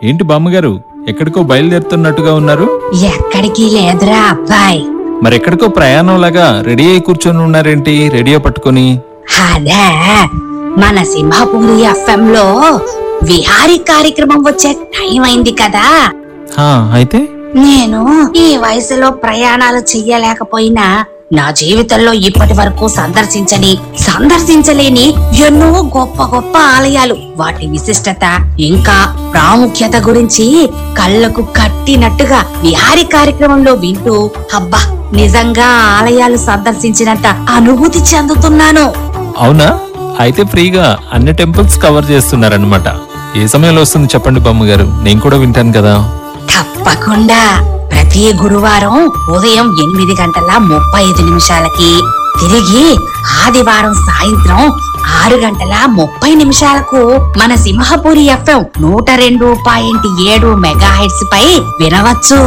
ఏంటి బామ్మగారు ఎక్కడికో బయలుదేరుతున్నట్టుగా ఉన్నారు ఎక్కడికి లేదురా అబ్బాయి మరెక్కడికో ప్రయాణంలాగా రెడీ అయి కూర్చొని ఉన్నారేంటి రేడియో పట్టుకొని అదే మన సింహాపూరి ఎఫ్ఎం లో విహారీ కార్యక్రమం వచ్చే టైం అయింది కదా హా అయితే నేను ఈ వయసులో ప్రయాణాలు చెయ్యలేకపోయినా నా జీవితంలో ఇప్పటి వరకు సందర్శించని సందర్శించలేని ఎన్నో గొప్ప గొప్ప ఆలయాలు వాటి విశిష్టత ఇంకా ప్రాముఖ్యత గురించి కళ్ళకు కట్టినట్టుగా విహారీ కార్యక్రమంలో వింటూ అబ్బా నిజంగా ఆ ఆలయాలు సందర్శించినంత అనుభూతి చెందుతున్నాను అవునా అయితే ఫ్రీగా అన్ని టెంపుల్స్ కవర్ చేస్తున్నారన్నమాట ఏ సమయంలో వస్తుంది చెప్పండి బామ్మగారు నేను కూడా వింటాను కదా తప్పకుండా ప్రతి గురువారం ఉదయం ఎనిమిది గంటల ముప్పై ఐదు నిమిషాలకి తిరిగి ఆదివారం సాయంత్రం ఆరు గంటల ముప్పై నిమిషాలకు మన సింహపురి ఎఫ్ఎం నూట రెండు పాయింట్ ఏడు మెగాహెడ్స్ పై వినవచ్చు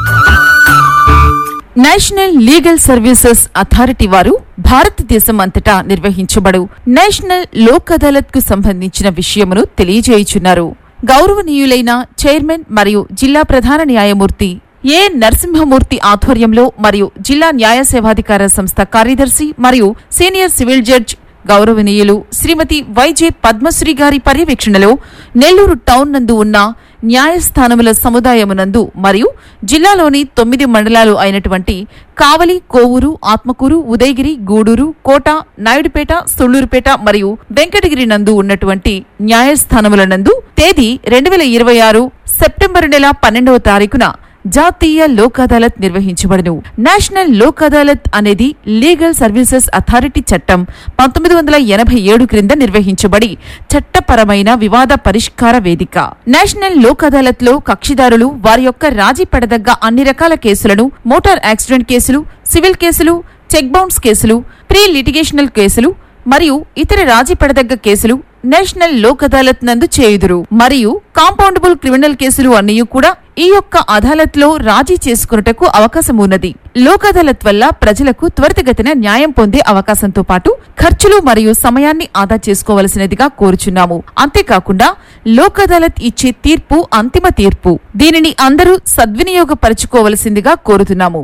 నేషనల్ లీగల్ సర్వీసెస్ అథారిటీ వారు భారతదేశం అంతటా నిర్వహించబడు నేషనల్ లోక్ అదాలత్ కు సంబంధించిన విషయమును తెలియజేయుచున్నారు గౌరవనీయులైన చైర్మన్ మరియు జిల్లా ప్రధాన న్యాయమూర్తి ఏ నరసింహమూర్తి ఆధ్వర్యంలో మరియు జిల్లా న్యాయ సేవాధికార సంస్థ కార్యదర్శి మరియు సీనియర్ సివిల్ జడ్జ్ గౌరవనీయులు శ్రీమతి వైజే పద్మశ్రీ గారి పర్యవేక్షణలో నెల్లూరు టౌన్ నందు ఉన్న న్యాయస్థానముల సముదాయమునందు మరియు జిల్లాలోని తొమ్మిది మండలాలు అయినటువంటి కావలి కోవూరు ఆత్మకూరు ఉదయగిరి గూడూరు కోట నాయుడుపేట సొళ్లూరుపేట మరియు వెంకటగిరి నందు ఉన్నటువంటి న్యాయస్థానముల నందు తేదీ రెండు వేల ఇరవై ఆరు సెప్టెంబరు నెల పన్నెండవ తారీఖున జాతీయ లోక్ అదాలత్ నిర్వహించబడును నేషనల్ లోక్ అదాలత్ అనేది లీగల్ సర్వీసెస్ అథారిటీ చట్టం పంతొమ్మిది వందల ఎనభై ఏడు క్రింద నిర్వహించబడి చట్టపరమైన వివాద పరిష్కార వేదిక నేషనల్ లోక్ అదాలత్ లో కక్షిదారులు వారి యొక్క రాజీ పడదగ్గ అన్ని రకాల కేసులను మోటార్ యాక్సిడెంట్ కేసులు సివిల్ కేసులు చెక్ బౌన్స్ కేసులు ప్రీ లిటిగేషనల్ కేసులు మరియు ఇతర రాజీ పడదగ్గ కేసులు నేషనల్ లోక్ అదాలత్ నందు చేయుదురు మరియు కాంపౌండబుల్ క్రిమినల్ కేసులు అన్నీ కూడా ఈ యొక్క అదాలత్ లో రాజీ చేసుకున్నటకు అవకాశం ఉన్నది లోక్ అదాలత్ వల్ల ప్రజలకు త్వరితగతిన న్యాయం పొందే అవకాశంతో పాటు ఖర్చులు మరియు సమయాన్ని ఆదా చేసుకోవలసినదిగా కోరుచున్నాము అంతేకాకుండా లోక్ అదాలత్ ఇచ్చే తీర్పు అంతిమ తీర్పు దీనిని అందరూ సద్వినియోగపరచుకోవలసిందిగా కోరుతున్నాము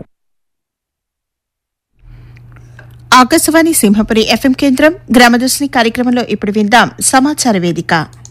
ఆకాశవాణి సింహపురి ఎఫ్ఎం కేంద్రం గ్రామదర్శిని కార్యక్రమంలో ఇప్పుడు విందాం సమాచార వేదిక